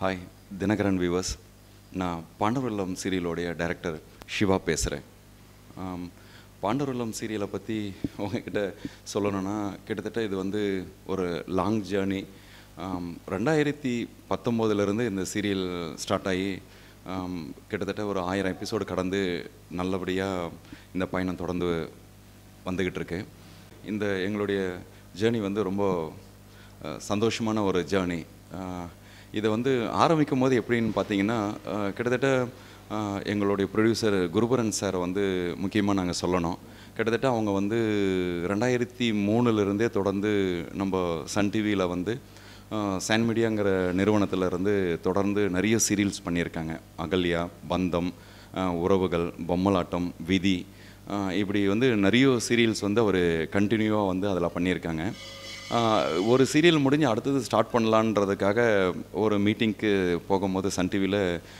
hi Dinakaran viewers நான் பாண்டவர்லம் சீரியலோடைய director Siva பேசுகிறேன் பாண்டவர்லம் சீரியலை பற்றி உங்ககிட்ட சொல்லணும்னா கிட்டத்தட்ட இது வந்து ஒரு லாங் ஜேர்னி ரெண்டாயிரத்தி பத்தொம்போதுலேருந்து இந்த சீரியல் ஸ்டார்ட் ஆகி ஆம், கிட்டத்தட்ட ஒரு ஆயிரம் எபிசோடு கடந்து நல்லபடியாக இந்த பயணம் தொடர்ந்து வந்துக்கிட்டு இருக்கு இந்த எங்களுடைய ஜேர்னி வந்து ரொம்ப அஹ், சந்தோஷமான ஒரு ஜேர்னி இதை வந்து ஆரம்பிக்கும் போது எப்படின்னு பார்த்தீங்கன்னா அஹ், கிட்டத்தட்ட அஹ், எங்களுடைய ப்ரொடியூசர் குருபரன் சாரை வந்து முக்கியமாக நாங்கள் சொல்லணும் கிட்டத்தட்ட அவங்க வந்து ரெண்டாயிரத்தி மூணுலேருந்தே தொடர்ந்து நம்ம சன் டிவியில் வந்து சான் மீடியாங்கிற நிறுவனத்துல இருந்து தொடர்ந்து நிறைய சீரியல்ஸ் பண்ணியிருக்காங்க அகல்யா பந்தம் அஹ், உறவுகள் பொம்மலாட்டம் விதி அஹ், இப்படி வந்து நிறைய சீரியல்ஸ் வந்து அவர் கண்டினியூவாக வந்து அதில் பண்ணியிருக்காங்க ஆஹ் ஒரு சீரியல் முடிஞ்சு அடுத்தது ஸ்டார்ட் பண்ணலான்றதுக்காக ஒரு மீட்டிங்க்கு போகும்போது சன் டிவியில்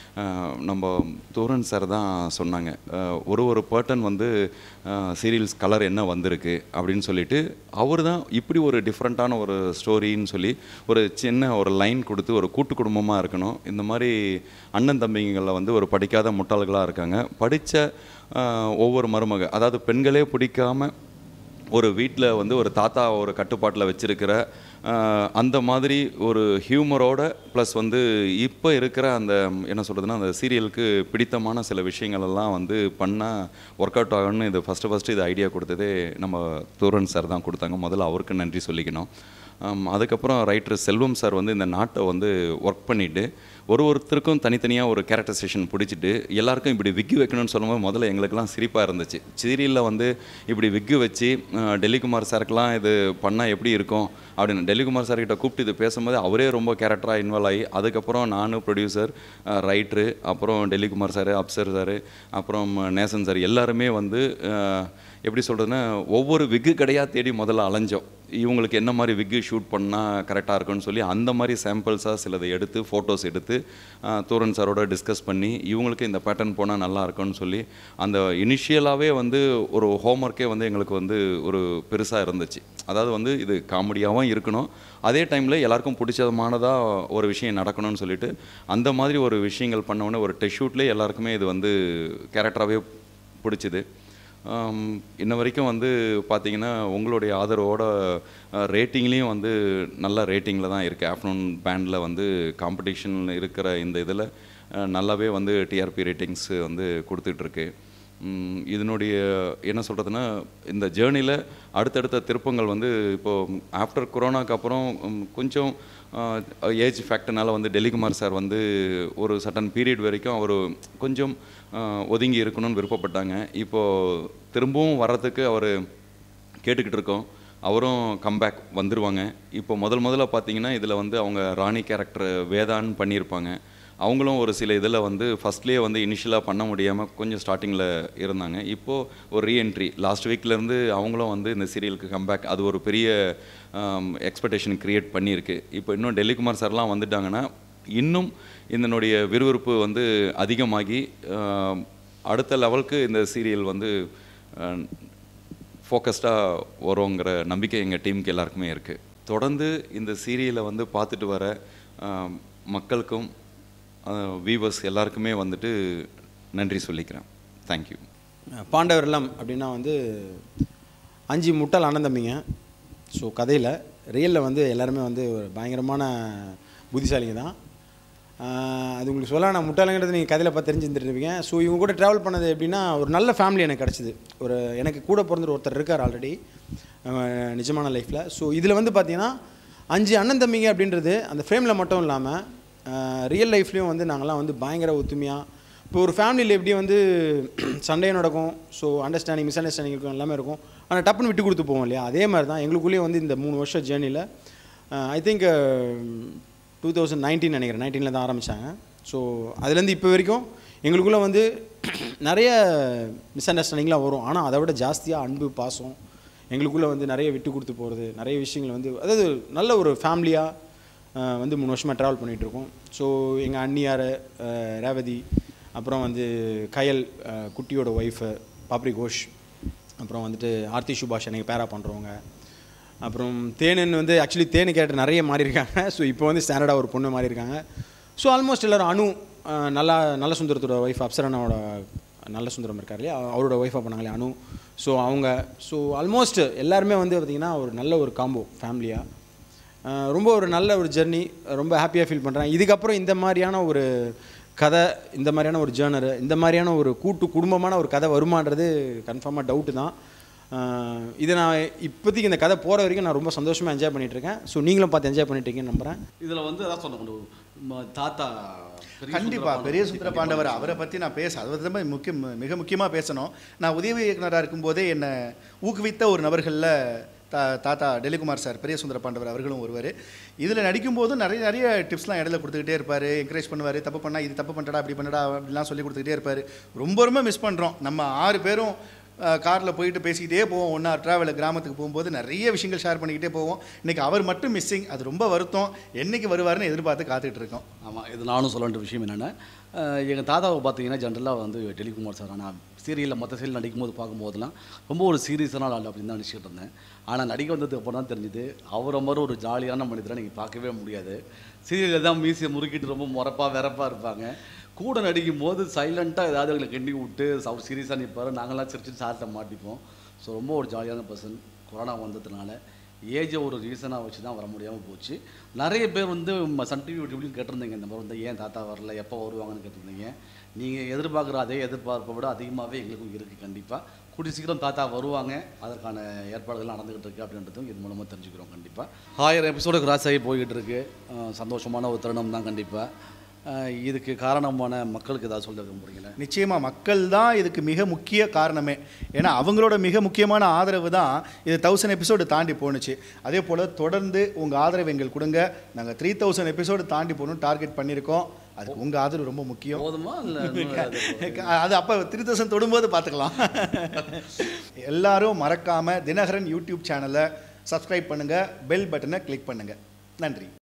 நம்ம தூரன் சார் தான் சொன்னாங்க ஆஹ் ஒரு ஒரு பேர்டன் வந்து சீரியல்ஸ் கலர் என்ன வந்திருக்கு அப்படின்னு சொல்லிட்டு அவர் தான் இப்படி ஒரு டிஃப்ரெண்ட்டான ஒரு ஸ்டோரின்னு சொல்லி ஒரு சின்ன ஒரு லைன் கொடுத்து ஒரு கூட்டு குடும்பமாக இருக்கணும் இந்த மாதிரி அண்ணன் தம்பிங்களில் வந்து ஒரு படிக்காத முட்டாள்களாக இருக்காங்க படித்த ஒவ்வொரு மருமக அதாவது பெண்களே பிடிக்காம ஒரு வீட்டில் வந்து ஒரு தாத்தா ஒரு கட்டுப்பாட்டில் வச்சிருக்கிற ஆஹ், அந்த மாதிரி ஒரு ஹியூமரோட ப்ளஸ் வந்து இப்போ இருக்கிற அந்த என்ன சொல்கிறதுனா அந்த சீரியலுக்கு பிடித்தமான சில விஷயங்கள் எல்லாம் வந்து பண்ணால் ஒர்க் அவுட் ஆகணும்னு இது ஃபஸ்ட்டு ஃபஸ்ட்டு இது ஐடியா கொடுத்ததே நம்ம தூரன் சார் தான் கொடுத்தாங்க முதல்ல அவருக்கு நன்றி சொல்லிக்கணும் ஆம், அதுக்கப்புறம் ரைட்டர் செல்வம் சார் வந்து இந்த நாட்டை வந்து ஒர்க் பண்ணிவிட்டு ஒரு ஒருத்தருக்கும் தனித்தனியாக ஒரு கேரக்டரைசேஷன் பிடிச்சிட்டு எல்லாருக்கும் இப்படி விக்கு வைக்கணும்னு சொல்லும்போது முதல்ல எங்களுக்கெல்லாம் சிரிப்பாக இருந்துச்சு சீரியலில் வந்து இப்படி விக்கு வச்சு அஹ், டெல்லிகுமார் சாருக்கெல்லாம் இது பண்ணால் எப்படி இருக்கும் அப்படின்னு டெல்லிகுமார் சார்கிட்ட கூப்பிட்டு இது பேசும்போது அவரே ரொம்ப கேரக்டராக இன்வால்வ் ஆகி அதுக்கப்புறம் நானும் ப்ரொடியூசர் ரைட்ரு அப்புறம் டெல்லிகுமார் சார் அப்சர் சார் அப்புறம் நேசன் சார் எல்லாருமே வந்து அஹ், எப்படி சொல்கிறதுன்னா ஒவ்வொரு விக்கு கடையாக தேடி முதல்ல அலைஞ்சோம் இவங்களுக்கு என்ன மாதிரி விக்கு ஷூட் பண்ணால் கரெக்டாக இருக்கும்னு சொல்லி அந்த மாதிரி சாம்பிள்ஸாக சிலதை எடுத்து ஃபோட்டோஸ் எடுத்து ஆஹ், தூரன் சாரோட டிஸ்கஸ் பண்ணி இவங்களுக்கு இந்த பேட்டர்ன் போனால் நல்லா இருக்கும்னு சொல்லி அந்த இனிஷியலாகவே வந்து ஒரு ஹோம்ஒர்க்கே வந்து எங்களுக்கு வந்து ஒரு பெருசாக இருந்துச்சு அதாவது வந்து இது காமெடியாகவும் இருக்கணும் அதே டைமில் எல்லாருக்கும் பிடிச்சமானதாக ஒரு விஷயம் நடக்கணும்னு சொல்லிட்டு அந்த மாதிரி ஒரு விஷயங்கள் பண்ண உடனே ஒரு டெஸ்ட் ஷூட்லேயே எல்லாருக்குமே இது வந்து கேரக்டராகவே பிடிச்சிது ஆம், இன்ன வரைக்கும் வந்து பார்த்தீங்கன்னா உங்களுடைய ஆதரவோட ரேட்டிங்லேயும் வந்து நல்ல ரேட்டிங்கில் தான் இருக்குது ஆஃப்டர்நூன் பேண்டில் வந்து காம்படிஷன் இருக்கிற இந்த இதில் நல்லாவே வந்து டிஆர்பி ரேட்டிங்ஸ் வந்து கொடுத்துட்ருக்கு ம், இதனுடைய என்ன சொல்கிறதுனா இந்த ஜேர்னியில் அடுத்தடுத்த திருப்பங்கள் வந்து இப்போது ஆஃப்டர் கொரோனாக்கு அப்புறம் ம், கொஞ்சம் ஏஜ் ஃபேக்டர்னால வந்து டெல்லிகுமார் சார் வந்து ஒரு சட்டன் பீரியட் வரைக்கும் அவர் கொஞ்சம் ஆஹ், ஒதுங்கி இருக்கணும்னு விருப்பப்பட்டாங்க இப்போது திரும்பவும் வர்றதுக்கு அவர் கேட்டுக்கிட்டு இருக்கோம் அவரும் கம்பேக் வந்துருவாங்க இப்போ முதல் முதல்ல பார்த்தீங்கன்னா இதில் வந்து அவங்க ராணி கேரக்டர் வேதான்னு பண்ணியிருப்பாங்க அவங்களும் ஒரு சில இதில் வந்து ஃபஸ்ட்லேயே வந்து இனிஷியலாக பண்ண முடியாமல் கொஞ்சம் ஸ்டார்டிங்கில் இருந்தாங்க இப்போது ஒரு ரீஎன்ட்ரி லாஸ்ட் வீக்லேருந்து அவங்களும் வந்து இந்த சீரியலுக்கு கம்பேக் அது ஒரு பெரிய எக்ஸ்பெக்டேஷன் க்ரியேட் பண்ணியிருக்கு இப்போ இன்னும் டெல்லிகுமார் சார்லாம் வந்துட்டாங்கன்னா இன்னும் இதனுடைய விறுவிறுப்பு வந்து அதிகமாகி ஆம், அடுத்த லெவலுக்கு இந்த சீரியல் வந்து ஃபோக்கஸ்டாக வருங்கிற நம்பிக்கை எங்கள் டீமுக்கு எல்லாருக்குமே இருக்குது தொடர்ந்து இந்த சீரியலை வந்து பார்த்துட்டு வர ஆம், மக்களுக்கும் வீவர்ஸ் எல்லாருக்குமே வந்துட்டு நன்றி சொல்லிக்கிறேன் தேங்க்யூ பாண்டவர் இல்லம் அப்படின்னா வந்து அஞ்சு முட்டாள் அண்ணன் தம்பிங்க ஸோ கதையில் ரியலில் வந்து எல்லாருமே வந்து ஒரு பயங்கரமான புத்திசாலிங்க தான் ஆஹ் அது உங்களுக்கு சொல்ல நான் முட்டாளுங்கிறது நீங்கள் கதையில் பார்த்து தெரிஞ்சுருந்துருப்பீங்க ஸோ இவங்க கூட ட்ராவல் பண்ணது எப்படின்னா ஒரு நல்ல ஃபேமிலி எனக்கு கிடச்சிது ஒரு எனக்கு கூட பிறந்த ஒருத்தர் இருக்கார் ஆல்ரெடி நிஜமான லைஃப்பில் ஸோ இதில் வந்து பார்த்தீங்கன்னா அஞ்சு அண்ணன் தம்பிங்க அப்படின்றது அந்த ஃப்ரேமில் மட்டும் இல்லாமல் ரியல் லைஃப்லேயும் வந்து நாங்கள்லாம் வந்து பயங்கர ஒத்துமையாக இப்போ ஒரு ஃபேமிலியில் எப்படி வந்து சண்டே நடக்கும் ஸோ அண்டர்ஸ்டாண்டிங் மிஸ் அண்டர்ஸ்டாண்டிங் இருக்கும் எல்லாமே இருக்கும் ஆனால் டப்புன்னு விட்டு கொடுத்து போவோம் இல்லையா அதே மாதிரி தான் எங்களுக்குள்ளேயே வந்து இந்த மூணு வருஷம் ஜேர்னியில் I think two thousand nineteen நினைக்கிறேன் நைன்டீனில் தான் ஆரம்பித்தாங்க ஸோ அதுலேருந்து இப்போ வரைக்கும் எங்களுக்குள்ளே வந்து நிறைய மிஸ் அண்டர்ஸ்டாண்டிங்லாம் வரும் ஆனால் அதை விட ஜாஸ்தியாக அன்பு பாசம் எங்களுக்குள்ளே வந்து நிறைய விட்டு கொடுத்து போகிறது நிறைய விஷயங்கள் வந்து அதாவது நல்ல ஒரு ஃபேமிலியாக வந்து மூணு வருஷமாக ட்ராவல் பண்ணிகிட்டு இருக்கோம் ஸோ எங்கள் அண்ணியார் அஹ், ரேவதி அப்புறம் வந்து கயல் அஹ், குட்டியோட ஒய்ஃபு பாப்ரி கோஷ் அப்புறம் வந்துட்டு ஆர்த்தி சுபாஷ் எனக்கு பேரா பண்ணுறவங்க அப்புறம் தேனுன்னு வந்து ஆக்சுவலி தேனு கேரக்டர் நிறைய மாறி இருக்காங்க ஸோ இப்போ வந்து ஸ்டாண்டர்டாக ஒரு பொண்ணு மாறி இருக்காங்க ஸோ ஆல்மோஸ்ட் எல்லோரும் அனு அஹ், நல்லா நல்ல சுந்தரத்தோட ஒய்ஃப் அப்சரனாவோட நல்ல சுந்தரம் இருக்கார் இல்லையா அவரோட ஒய்ஃபாக பண்ணாங்களே அனு ஸோ அவங்க ஸோ ஆல்மோஸ்ட் எல்லாருமே வந்து பார்த்திங்கன்னா ஒரு நல்ல ஒரு காம்போ ஃபேமிலியாக ரொம்ப ஒரு நல்ல ஒரு ஜெர்னி ரொம்ப ஹாப்பியாக ஃபீல் பண்ணுறேன் இதுக்கப்புறம் இந்த மாதிரியான ஒரு கதை இந்த மாதிரியான ஒரு ஜேர்னரு இந்த மாதிரியான ஒரு கூட்டு குடும்பமான ஒரு கதை வருமான்றது கன்ஃபார்மாக டவுட்டு தான் அஹ் இது நான் இப்போதைக்கு இந்த கதை போகிற வரைக்கும் நான் ரொம்ப சந்தோஷமாக என்ஜாய் பண்ணிட்டு இருக்கேன் ஸோ நீங்களும் பார்த்து என்ஜாய் பண்ணிட்டீங்கன்னு நம்புகிறேன் இதில் வந்து அதான் சொன்ன ஒரு ம- தாத்தா பெரிய கண்டிப்பா சுந்தர பெரிய பாண்டியன் சுந்தர பத்தி பாண்டவர் கண்டிப்பா அவரை பற்றி நான் பேச அதை பற்றி தான் முக்கிய மிக முக்கியமாக பேசணும் நான் உதவி இயக்குனராக இருக்கும்போதே என்னை ஊக்குவித்த ஒரு நபர்களில் தா தாத்தா டெலிகுமார் சார் பெரிய சுந்தர பாண்டவர் அவர்களும் ஒருவர் இதில் நடிக்கும்போது நிறைய நிறைய டிப்ஸ்லாம் இடையில கொடுத்துக்கிட்டே இருப்பார் என்கரேஜ் பண்ணுவார் தப்பு பண்ணா இது தப்பு பண்ணடா அப்படி பண்ணடா அப்படிலாம் சொல்லி கொடுத்துக்கிட்டே இருப்பார் ரொம்ப ரொம்ப மிஸ் பண்ணுறோம் நம்ம ஆறு பேரும் காரில் போயிட்டு பேசிக்கிட்டே போவோம் ஒன்றா ட்ராவலில் கிராமத்துக்கு போகும்போது நிறைய விஷயங்கள் ஷேர் பண்ணிக்கிட்டே போவோம் இன்றைக்கி அவர் மட்டும் மிஸ்ஸிங் அது ரொம்ப வருத்தம் என்னைக்கு வருவாருன்னு எதிர்பார்த்து காத்துட்டு இருக்கோம் ஆமாம் இது நானும் சொல்ல வேண்டிய விஷயம் என்னென்னா எங்கள் தாத்தாவை பார்த்தீங்கன்னா ஜென்ரலாக வந்து டெலிகுமார் சார் ஆனால் சீரியலில் மற்ற சீரியல் நடிக்கும்போது பார்க்கும்போதெல்லாம் ரொம்ப ஒரு சீரியஸான ஆள் அப்படின்னு தான் நினச்சிட்டு இருந்தேன் ஆனால் நடிக்க வந்ததுக்கு அப்புறம் தான் தெரிஞ்சுது அவரை மாதிரி ஒரு ஜாலியான மனிதரை நீங்கள் பார்க்கவே முடியாது சீரியலில் தான் மீசியை முறுக்கிட்டு ரொம்ப முறப்பாக வெறப்பாக இருப்பாங்க கூட நடிக்கும் போது சைலண்ட்டாக ஏதாவது எங்களை கெண்டி விட்டு அவர் சீரியஸாக நிற்பார் நாங்களாம் சிரிச்சு சார்ட்ட மாட்டிப்போம் ஸோ ரொம்ப ஒரு ஜாலியான பர்சன் கொரோனா வந்ததுனால ஏஜை ஒரு ரீசனாக வச்சு தான் வர முடியாமல் போச்சு நிறைய பேர் வந்து ம- சன் டிவி டிவிலையும் கேட்டிருந்தீங்க இந்த மாதிரி வந்து ஏன் தாத்தா வரல எப்போ வருவாங்கன்னு கேட்டிருந்தீங்க நீங்கள் எதிர்பார்க்குற அதே எதிர்பார்ப்பை விட அதிகமாகவே எங்களுக்கும் இருக்குது கண்டிப்பாக கூடிய சீக்கிரம் தாத்தா வருவாங்க அதற்கான ஏற்பாடுகள் நடந்துகிட்டு இருக்கு அப்படின்றதும் இது மூலமாக தெரிஞ்சுக்கிறோம் கண்டிப்பாக ஆயிரம் எபிசோடு கிராஸ் ஆகி போய்கிட்டு இருக்கு அஹ் சந்தோஷமான ஒரு தருணம் தான் கண்டிப்பாக இதுக்கு காரணமான மக்களுக்கு ஏதாவது சொல்ல விரும்புறீங்களா நிச்சயமாக மக்கள் தான் இதுக்கு மிக முக்கிய காரணமே ஏன்னா அவங்களோட மிக முக்கியமான ஆதரவு தான் இது தௌசண்ட் எபிசோடு தாண்டி போணுச்சு அதே போல் தொடர்ந்து உங்கள் ஆதரவு எங்களுக்கு கொடுங்க நாங்கள் த்ரீ தௌசண்ட் எபிசோடு தாண்டி போகணும் டார்கெட் பண்ணியிருக்கோம் அதுக்கு உங்கள் ஆதரவு ரொம்ப முக்கியம் போதுமா இல்லை அது அப்போ த்ரீ தௌசண்ட் தொடும்போது பார்த்துக்கலாம் எல்லாரும் மறக்காமல் தினகரன் யூடியூப் சேனலை சப்ஸ்கிரைப் பண்ணுங்கள் பெல் பட்டனை கிளிக் பண்ணுங்கள் நன்றி